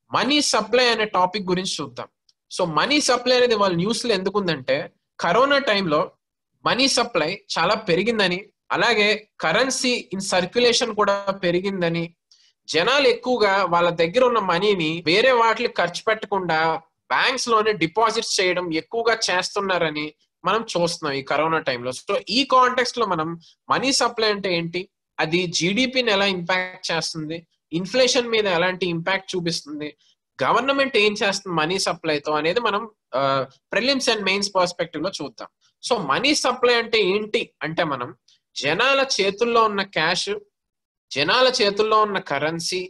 money supply అనే topic గురించి చూద్దాం సో మనీ సప్లై అనేది వాళ్ళ న్యూస్ లో ఎందుకుందంటే కరోనా టైంలో మనీ సప్లై చాలా పెరిగిందని అలాగే కరెన్సీ ఇన్ సర్క్యులేషన్ కూడా పెరిగిందని జనాలు ఎక్కువగా వాళ్ళ దగ్గర ఉన్న మనీని వేరే వాటికి ఖర్చు పెట్టకుండా బ్యాంక్స్ లోనే డిపాజిట్స్ చేయడం ఎక్కువగా చేస్తున్నారని మనం చూస్తున్నాం ఈ కరోనా టైంలో సో ఈ కాంటెక్స్ట్ లో మనం మనీ సప్లై అంటే ఏంటి అది జీడిపిని ఎలా ఇంపాక్ట్ చేస్తుంది ఇన్ఫ్లేషన్ మీద ఎలాంటి ఇంపాక్ట్ చూపిస్తుంది గవర్నమెంట్ ఏం చేస్తుంది మనీ సప్లైతో అనేది మనం ప్రిలిమ్స్ అండ్ మెయిన్స్ పర్స్పెక్టివ్ లో చూద్దాం సో మనీ సప్లై అంటే ఏంటి అంటే మనం జనాల చేతుల్లో ఉన్న క్యాష్ జనాల చేతుల్లో ఉన్న కరెన్సీ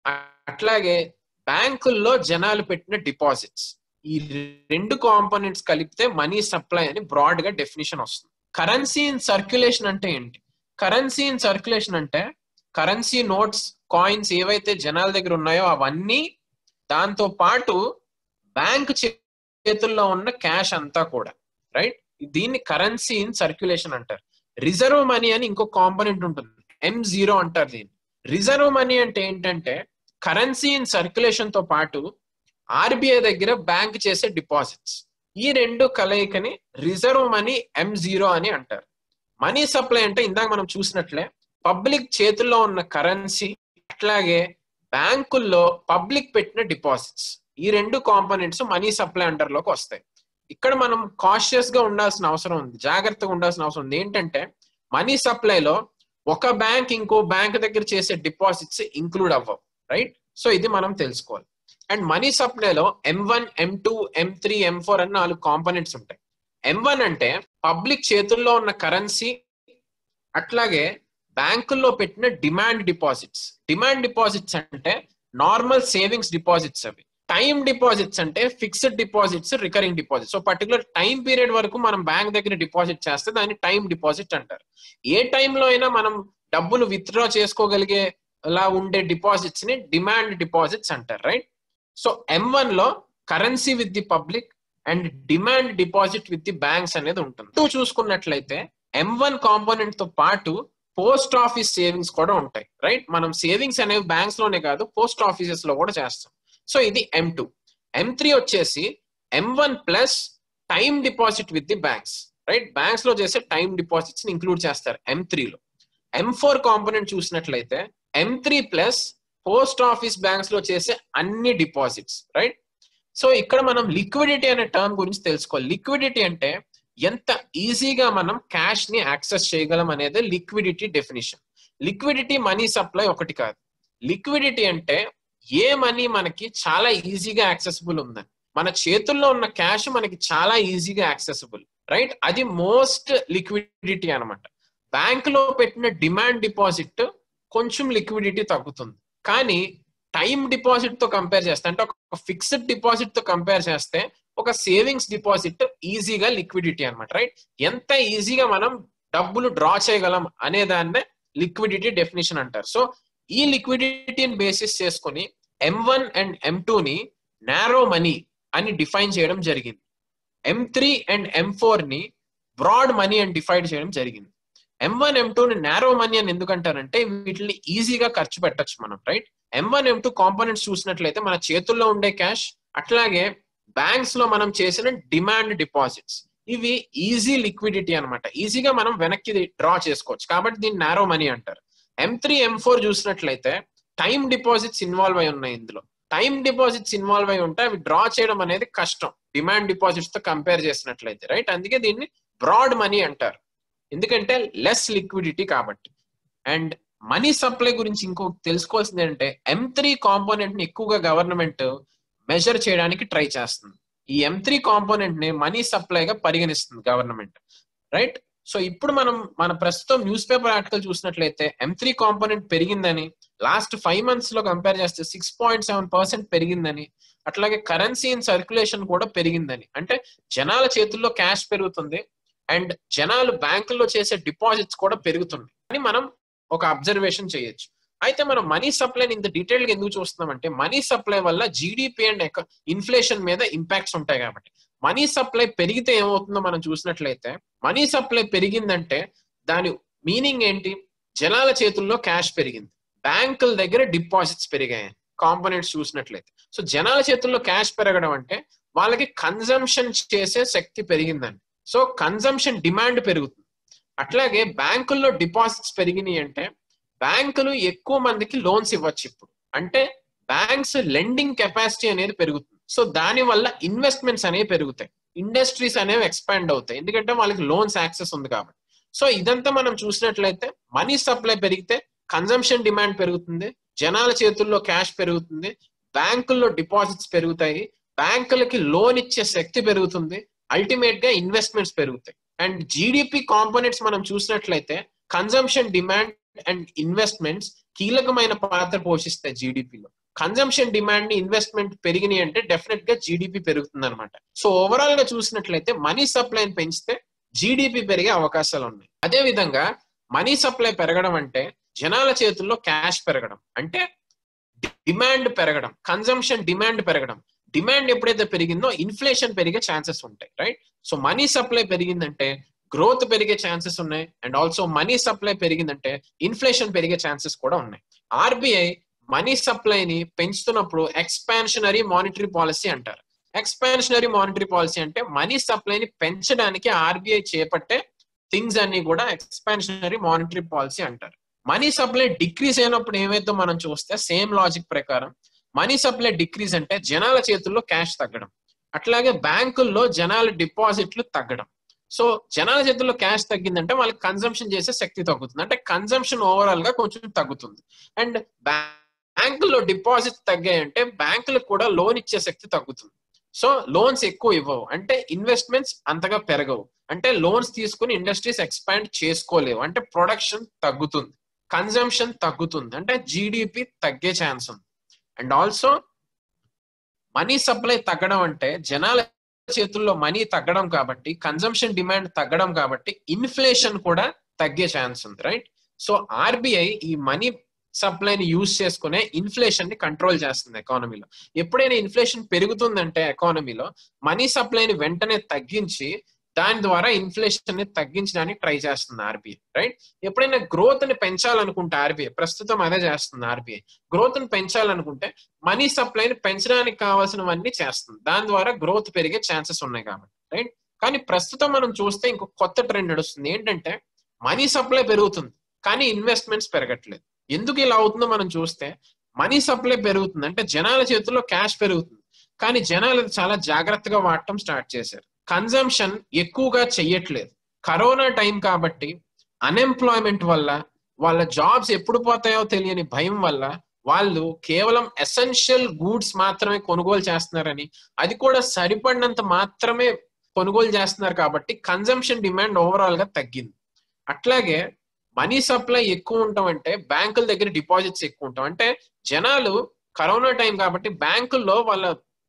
అట్లాగే బ్యాంకుల్లో జనాలు పెట్టిన డిపాజిట్స్ ఈ రెండు కాంపోనెంట్స్ కలిపితే మనీ సప్లై అని బ్రాడ్ గా డెఫినేషన్ వస్తుంది కరెన్సీ ఇన్ సర్క్యులేషన్ అంటే ఏంటి కరెన్సీ ఇన్ సర్క్యులేషన్ అంటే కరెన్సీ నోట్స్ కాయిన్స్ ఏవైతే జనాల దగ్గర ఉన్నాయో అవన్నీ దాంతో పాటు బ్యాంక్ చేతుల్లో ఉన్న క్యాష్ అంతా కూడా రైట్ దీన్ని కరెన్సీ ఇన్ సర్క్యులేషన్ అంటారు రిజర్వ్ మనీ అని ఇంకో కాంపోనెంట్ ఉంటుంది ఎం జీరో అంటారు దీన్ని రిజర్వ్ మనీ అంటే ఏంటంటే కరెన్సీ ఇన్ సర్క్యులేషన్ తో పాటు ఆర్బీఐ దగ్గర బ్యాంక్ చేసే డిపాజిట్స్ ఈ రెండు కలయికని రిజర్వ్ మనీ ఎం జీరో అని అంటారు మనీ సప్లై అంటే ఇందాక మనం చూసినట్లే పబ్లిక్ చేతుల్లో ఉన్న కరెన్సీ అట్లాగే బ్యాంకుల్లో పబ్లిక్ పెట్టిన డిపాజిట్స్ ఈ రెండు కాంపోనెంట్స్ మనీ సప్లై అండర్ లోకి వస్తాయి ఇక్కడ మనం కాషియస్ గా ఉండాల్సిన అవసరం ఉంది జాగ్రత్తగా ఉండాల్సిన అవసరం ఉంది ఏంటంటే మనీ సప్లైలో ఒక బ్యాంక్ ఇంకో బ్యాంక్ దగ్గర చేసే డిపాజిట్స్ ఇంక్లూడ్ అవ్వవు రైట్ సో ఇది మనం తెలుసుకోవాలి అండ్ మనీ సప్లైలో M one M two M three M four అని నాలుగు కాంపోనెంట్స్ ఉంటాయి ఎం వన్ అంటే పబ్లిక్ చేతుల్లో ఉన్న కరెన్సీ అట్లాగే బ్యాంకుల్లో పెట్టిన డిమాండ్ డిపాజిట్స్ డిమాండ్ డిపాజిట్స్ అంటే నార్మల్ సేవింగ్స్ డిపాజిట్స్ అవి టైం డిపాజిట్స్ అంటే fixed deposits recurring deposits so particular time period వరకు మనం బ్యాంక్ దగ్గర డిపాజిట్ చేస్తే దాన్ని టైం డిపాజిట్ అంటారు ఏ టైంలో అయినా మనం డబ్బులు విత్డ్రా చేసుకోగలిగే లా ఉండే డిపాజిట్స్ ని డిమాండ్ డిపాజిట్స్ అంటారు రైట్ సో ఎం వన్ లో currency with the public and demand deposit with the banks అనేది ఉంటుంది టూ చూసుకున్నట్లయితే ఎం వన్ కాంపోనెంట్ తో పాటు పోస్ట్ ఆఫీస్ సేవింగ్స్ కూడా ఉంటాయి రైట్ మనం సేవింగ్స్ అనేవి బ్యాంక్స్ లోనే కాదు పోస్ట్ ఆఫీసెస్ లో కూడా చేస్తాం సో ఇది ఎం టూ ఎం త్రీ వచ్చేసి M one plus time deposit with the banks right banks లో చేసే టైం డిపాజిట్స్ ని ఇంక్లూడ్ చేస్తారు ఎం త్రీలో ఎం ఫోర్ కాంపోనెంట్ చూసినట్లయితే M three plus post office banks లో చేసే అన్ని డిపాజిట్స్ రైట్ సో ఇక్కడ మనం లిక్విడిటీ అనే టర్మ్ గురించి తెలుసుకోవాలి లిక్విడిటీ అంటే ఎంత ఈజీగా మనం క్యాష్ ని యాక్సెస్ చేయగలం అనేది liquidity definition liquidity money supply ఒకటి కాదు లిక్విడిటీ అంటే ఏ మనీ మనకి చాలా ఈజీగా యాక్సెసిబుల్ ఉందని మన చేతుల్లో ఉన్న క్యాష్ మనకి చాలా ఈజీగా యాక్సెసిబుల్ రైట్ అది మోస్ట్ లిక్విడిటీ అనమాట బ్యాంక్ లో పెట్టిన డిమాండ్ డిపాజిట్ కొంచెం లిక్విడిటీ తగ్గుతుంది కానీ టైం డిపాజిట్ తో కంపేర్ చేస్తే అంటే ఒక ఫిక్స్డ్ డిపాజిట్ తో కంపేర్ చేస్తే ఒక సేవింగ్స్ డిపాజిట్ ఈజీగా లిక్విడిటీ అనమాట రైట్ ఎంత ఈజీగా మనం డబ్బులు డ్రా చేయగలం అనే దాన్నే లిక్విడిటీ డెఫినేషన్ అంటారు సో ఈ లిక్విడిటీని బేసిస్ చేసుకుని ఎం వన్ అండ్ ఎం ని నారో మనీ అని డిఫైన్ చేయడం జరిగింది M three and M four ని బ్రాడ్ మనీ అని డిఫైన్ చేయడం జరిగింది ఎం వన్ ఎం ని నారో మనీ అని ఎందుకంటారంటే వీటిని ఈజీగా ఖర్చు పెట్టచ్చు మనం right M one M two components చూసినట్లయితే మన చేతుల్లో ఉండే క్యాష్ అట్లాగే బ్యాంక్స్ లో మనం చేసిన డిమాండ్ డిపాజిట్స్ ఇవి ఈజీ లిక్విడిటీ అనమాట ఈజీగా మనం వెనక్కి డ్రా చేసుకోవచ్చు కాబట్టి దీన్ని నారో మనీ అంటారు ఎం త్రీ ఎం ఫోర్ చూసినట్లయితే టైం డిపాజిట్స్ ఇన్వాల్వ్ అయి ఉన్నాయి ఇందులో టైం డిపాజిట్స్ ఇన్వాల్వ్ అయి ఉంటే అవి డ్రా చేయడం అనేది కష్టం డిమాండ్ డిపాజిట్స్ తో కంపేర్ చేసినట్లయితే రైట్ అందుకే దీన్ని బ్రాడ్ మనీ అంటారు ఎందుకంటే లెస్ లిక్విడిటీ కాబట్టి అండ్ మనీ సప్లై గురించి ఇంకో తెలుసుకోవాల్సింది ఏంటంటే ఎం త్రీ కాంపోనెంట్ ని ఎక్కువగా గవర్నమెంట్ మెజర్ చేయడానికి ట్రై చేస్తుంది ఈ ఎం త్రీ కాంపోనెంట్ ని మనీ సప్లైగా పరిగణిస్తుంది గవర్నమెంట్ రైట్ సో ఇప్పుడు మనం మన ప్రస్తుతం న్యూస్ పేపర్ ఆర్టికల్ చూసినట్లయితే ఎం త్రీ కాంపోనెంట్ పెరిగిందని లాస్ట్ ఫైవ్ మంత్స్ లో కంపేర్ చేస్తే సిక్స్ పాయింట్ సెవెన్ పర్సెంట్ పెరిగిందని అట్లాగే కరెన్సీ ఇన్ సర్క్యులేషన్ కూడా పెరిగిందని అంటే జనాల చేతుల్లో క్యాష్ పెరుగుతుంది అండ్ జనాలు బ్యాంకుల్లో చేసే డిపాజిట్స్ కూడా పెరుగుతున్నాయి అని మనం ఒక అబ్జర్వేషన్ చేయొచ్చు అయితే మనం మనీ సప్లైని ఇంత డీటెయిల్ గా ఎందుకు చూస్తున్నామంటే మనీ సప్లై వల్ల జీడిపి అండ్ ఇన్ఫ్లేషన్ మీద ఇంపాక్ట్స్ ఉంటాయి కాబట్టి మనీ సప్లై పెరిగితే ఏమవుతుందో మనం చూసినట్లయితే మనీ సప్లై పెరిగిందంటే దాని మీనింగ్ ఏంటి జనాల చేతుల్లో క్యాష్ పెరిగింది బ్యాంకుల దగ్గర డిపాజిట్స్ పెరిగాయి కాంపోనెంట్స్ చూసినట్లయితే సో జనాల చేతుల్లో క్యాష్ పెరగడం అంటే వాళ్ళకి కన్జంప్షన్ చేసే శక్తి పెరిగిందండి సో కన్జంప్షన్ డిమాండ్ పెరుగుతుంది అట్లాగే బ్యాంకుల్లో డిపాజిట్స్ పెరిగినాయి అంటే బ్యాంకులు ఎక్కువ మందికి లోన్స్ ఇవ్వచ్చు ఇప్పుడు అంటే బ్యాంక్స్ లెండింగ్ కెపాసిటీ అనేది పెరుగుతుంది సో దాని వల్ల ఇన్వెస్ట్మెంట్స్ అనేవి పెరుగుతాయి ఇండస్ట్రీస్ అనేవి ఎక్స్పాండ్ అవుతాయి ఎందుకంటే వాళ్ళకి లోన్స్ యాక్సెస్ ఉంది కాబట్టి సో ఇదంతా మనం చూసినట్లయితే మనీ సప్లై పెరిగితే కన్జంప్షన్ డిమాండ్ పెరుగుతుంది జనాల చేతుల్లో క్యాష్ పెరుగుతుంది బ్యాంకుల్లో డిపాజిట్స్ పెరుగుతాయి బ్యాంకులకి లోన్ ఇచ్చే శక్తి పెరుగుతుంది అల్టిమేట్ గా ఇన్వెస్ట్మెంట్స్ పెరుగుతాయి అండ్ జీడిపి కాంపోనెంట్స్ మనం చూసినట్లయితే కన్జంప్షన్ డిమాండ్ అండ్ ఇన్వెస్ట్మెంట్స్ కీలకమైన పాత్ర పోషిస్తాయి జీడిపిలో కన్జంప్షన్ డిమాండ్ ని ఇన్వెస్ట్మెంట్ పెరిగినాయి అంటే డెఫినెట్ గా జీడిపి పెరుగుతుంది అనమాట సో ఓవరాల్ గా చూసినట్లయితే మనీ సప్లైని పెంచితే జీడిపి పెరిగే అవకాశాలు ఉన్నాయి అదే విధంగా మనీ సప్లై పెరగడం అంటే జనాల చేతుల్లో క్యాష్ పెరగడం అంటే డిమాండ్ పెరగడం కన్జంప్షన్ డిమాండ్ పెరగడం డిమాండ్ ఎప్పుడైతే పెరిగిందో ఇన్ఫ్లేషన్ పెరిగే ఛాన్సెస్ ఉంటాయి రైట్ సో మనీ సప్లై పెరిగిందంటే గ్రోత్ పెరిగే ఛాన్సెస్ ఉన్నాయి అండ్ ఆల్సో మనీ సప్లై పెరిగిందంటే ఇన్ఫ్లేషన్ పెరిగే ఛాన్సెస్ కూడా ఉన్నాయి ఆర్బీఐ మనీ సప్లైని పెంచుతున్నప్పుడు ఎక్స్పాన్షనరీ మానిటరీ పాలసీ అంటారు ఎక్స్పాన్షనరీ మానిటరీ పాలసీ అంటే మనీ సప్లైని పెంచడానికి ఆర్బీఐ చేపట్టే థింగ్స్ అన్ని కూడా ఎక్స్పాన్షనరీ మానిటరీ పాలసీ అంటారు మనీ సప్లై డిక్రీజ్ అయినప్పుడు ఏమైతే మనం చూస్తే సేమ్ లాజిక్ ప్రకారం మనీ సప్లై డిక్రీజ్ అంటే జనాల చేతుల్లో క్యాష్ తగ్గడం అట్లాగే బ్యాంకుల్లో జనాల డిపాజిట్లు తగ్గడం సో జనాల చేతుల్లో క్యాష్ తగ్గిందంటే వాళ్ళకి కన్సంప్షన్ చేసే శక్తి తగ్గుతుంది అంటే కన్సంప్షన్ ఓవరాల్ గా కొంచెం తగ్గుతుంది అండ్ బ్యాంకుల్లో డిపాజిట్ తగ్గాయంటే బ్యాంకులకు కూడా లోన్ ఇచ్చే శక్తి తగ్గుతుంది సో లోన్స్ ఎక్కువ ఇవ్వవు అంటే ఇన్వెస్ట్మెంట్స్ అంతగా పెరగవు అంటే లోన్స్ తీసుకుని ఇండస్ట్రీస్ ఎక్స్పాండ్ చేసుకోలేవు అంటే ప్రొడక్షన్ తగ్గుతుంది కన్జంప్షన్ తగ్గుతుంది అంటే జీడిపి తగ్గే ఛాన్స్ ఉంది అండ్ ఆల్సో మనీ సప్లై తగ్గడం అంటే జనాల చేతుల్లో మనీ తగ్గడం కాబట్టి కన్జంప్షన్ డిమాండ్ తగ్గడం కాబట్టి ఇన్ఫ్లేషన్ కూడా తగ్గే ఛాన్స్ ఉంది రైట్ సో ఆర్బీఐ ఈ మనీ సప్లైని యూజ్ చేసుకునే ఇన్ఫ్లేషన్ ని కంట్రోల్ చేస్తుంది ఎకానమీలో ఎప్పుడైనా ఇన్ఫ్లేషన్ పెరుగుతుందంటే ఎకానమీలో మనీ సప్లైని వెంటనే తగ్గించి దాని ద్వారా ఇన్ఫ్లేషన్ ని తగ్గించడానికి ట్రై చేస్తుంది ఆర్బీఐ రైట్ ఎప్పుడైనా గ్రోత్ ని పెంచాలనుకుంటే ఆర్బీఐ ప్రస్తుతం అదే చేస్తుంది ఆర్బీఐ గ్రోత్ ని పెంచాలనుకుంటే మనీ సప్లైని పెంచడానికి కావాల్సినవన్నీ చేస్తుంది దాని ద్వారా గ్రోత్ పెరిగే ఛాన్సెస్ ఉన్నాయి కాబట్టి రైట్ కానీ ప్రస్తుతం మనం చూస్తే ఇంకో కొత్త ట్రెండ్ నడుస్తుంది ఏంటంటే మనీ సప్లై పెరుగుతుంది కానీ ఇన్వెస్ట్మెంట్స్ పెరగట్లేదు ఎందుకు ఇలా అవుతుందో మనం చూస్తే మనీ సప్లై పెరుగుతుంది అంటే జనాల చేతుల్లో క్యాష్ పెరుగుతుంది కానీ జనాలు చాలా జాగ్రత్తగా వాడటం స్టార్ట్ చేశారు కన్జంప్షన్ ఎక్కువగా చెయ్యట్లేదు కరోనా టైం కాబట్టి అన్ఎంప్లాయ్మెంట్ వల్ల వాళ్ళ జాబ్స్ ఎప్పుడు పోతాయో తెలియని భయం వల్ల వాళ్ళు కేవలం ఎసెన్షియల్ గూడ్స్ మాత్రమే కొనుగోలు చేస్తున్నారని అది కూడా సరిపడినంత మాత్రమే కొనుగోలు చేస్తున్నారు కాబట్టి కన్జంప్షన్ డిమాండ్ ఓవరాల్ గా తగ్గింది అట్లాగే మనీ సప్లై ఎక్కువ ఉండటం అంటే బ్యాంకుల దగ్గర డిపాజిట్స్ ఎక్కువ ఉంటాం అంటే జనాలు కరోనా టైం కాబట్టి బ్యాంకుల్లో వాళ్ళ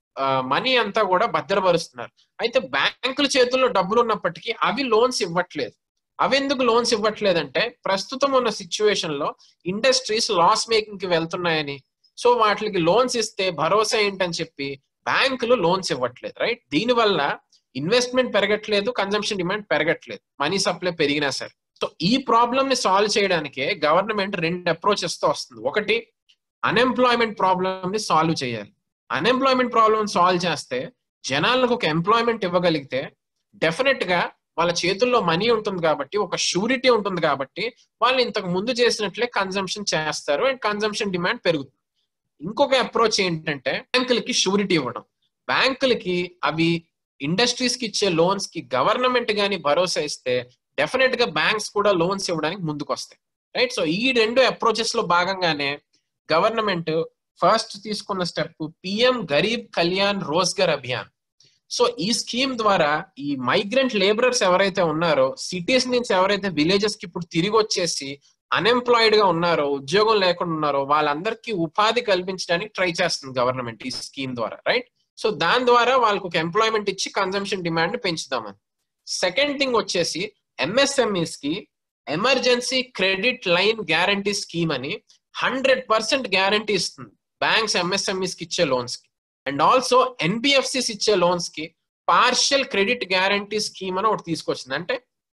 మనీ అంతా కూడా భద్రపరుస్తున్నారు అయితే బ్యాంకుల చేతుల్లో డబ్బులు ఉన్నప్పటికీ అవి లోన్స్ ఇవ్వట్లేదు అవి ఎందుకు లోన్స్ ఇవ్వట్లేదంటే ప్రస్తుతం ఉన్న సిచ్యువేషన్ లో ఇండస్ట్రీస్ లాస్ మేకింగ్ కి వెళ్తున్నాయని సో వాటికి లోన్స్ ఇస్తే భరోసా ఏంటని చెప్పి బ్యాంకులు లోన్స్ ఇవ్వట్లేదు రైట్ దీనివల్ల ఇన్వెస్ట్మెంట్ పెరగట్లేదు కన్జంప్షన్ డిమాండ్ పెరగట్లేదు మనీ సప్లై పెరిగినా సరే సో ఈ ప్రాబ్లమ్ ని సాల్వ్ చేయడానికే గవర్నమెంట్ రెండు అప్రోచెస్ తో వస్తుంది ఒకటి అన్ఎంప్లాయ్మెంట్ ప్రాబ్లమ్ ని సాల్వ్ చేయాలి అన్ఎంప్లాయ్మెంట్ ప్రాబ్లమ్ సాల్వ్ చేస్తే జనాలకు ఒక ఎంప్లాయ్మెంట్ ఇవ్వగలిగితే డెఫినెట్ గా వాళ్ళ చేతుల్లో మనీ ఉంటుంది కాబట్టి ఒక షూరిటీ ఉంటుంది కాబట్టి వాళ్ళు ఇంతకు ముందు చేసినట్లే కన్జంప్షన్ చేస్తారు అండ్ కన్జంప్షన్ డిమాండ్ పెరుగుతుంది ఇంకొక అప్రోచ్ ఏంటంటే బ్యాంకులకి షూరిటీ ఇవ్వడం బ్యాంకులకి అవి ఇండస్ట్రీస్ కి ఇచ్చే లోన్స్ కి గవర్నమెంట్ గాని భరోసా ఇస్తే డెఫినెట్ గా బ్యాంక్స్ కూడా లోన్స్ ఇవ్వడానికి ముందుకు వస్తాయి రైట్ సో ఈ రెండు అప్రోచెస్ లో భాగంగానే గవర్నమెంట్ ఫస్ట్ తీసుకున్న step PM Garib Kalyan Rozgar Abhiyan so ఈ స్కీమ్ ద్వారా ఈ మైగ్రెంట్ లేబరర్స్ ఎవరైతే ఉన్నారో సిటీస్ నుంచి ఎవరైతే విలేజెస్ కి ఇప్పుడు తిరిగి వచ్చేసి అన్ఎంప్లాయిడ్ గా ఉన్నారో ఉద్యోగం లేకుండా ఉన్నారో వాళ్ళందరికీ ఉపాధి కల్పించడానికి ట్రై చేస్తుంది గవర్నమెంట్ ఈ స్కీమ్ ద్వారా రైట్ సో దాని ద్వారా వాళ్ళకు ఒక ఎంప్లాయ్మెంట్ ఇచ్చి కన్జంప్షన్ డిమాండ్ పెంచుదామని సెకండ్ థింగ్ వచ్చేసి ఎంఎస్ఎంఈస్ కి emergency credit line guarantee scheme అని హండ్రెడ్ పర్సెంట్ గ్యారంటీ ఇస్తుంది బ్యాంక్స్ ఎంఎస్ఎంఈస్ కి ఇచ్చే లోన్స్ కి అండ్ ఆల్సో ఎన్బిఎఫ్సిస్ ఇచ్చే లోన్స్ కి పార్షియల్ క్రెడిట్ గ్యారంటీ స్కీమ్ అని ఒకటి తీసుకొచ్చింది అంటే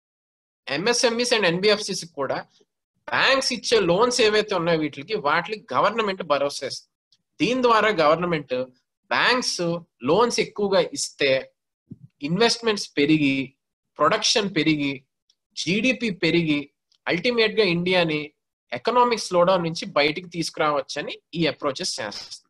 ఎంఎస్ఎంఈస్ అండ్ ఎన్బిఎఫ్సిస్ కూడా బ్యాంక్స్ ఇచ్చే లోన్స్ ఏవైతే ఉన్నాయో వీటికి వాటికి గవర్నమెంట్ భరోసా ఇస్తుంది దీని ద్వారా గవర్నమెంట్ బ్యాంక్స్ లోన్స్ ఎక్కువగా ఇస్తే ఇన్వెస్ట్మెంట్స్ పెరిగి ప్రొడక్షన్ పెరిగి జీడిపి పెరిగి అల్టిమేట్ గా ఇండియాని ఎకనామిక్ స్లోడౌన్ నుంచి బయటికి తీసుకురావచ్చని ఈ అప్రోచెస్ చేస్తుంది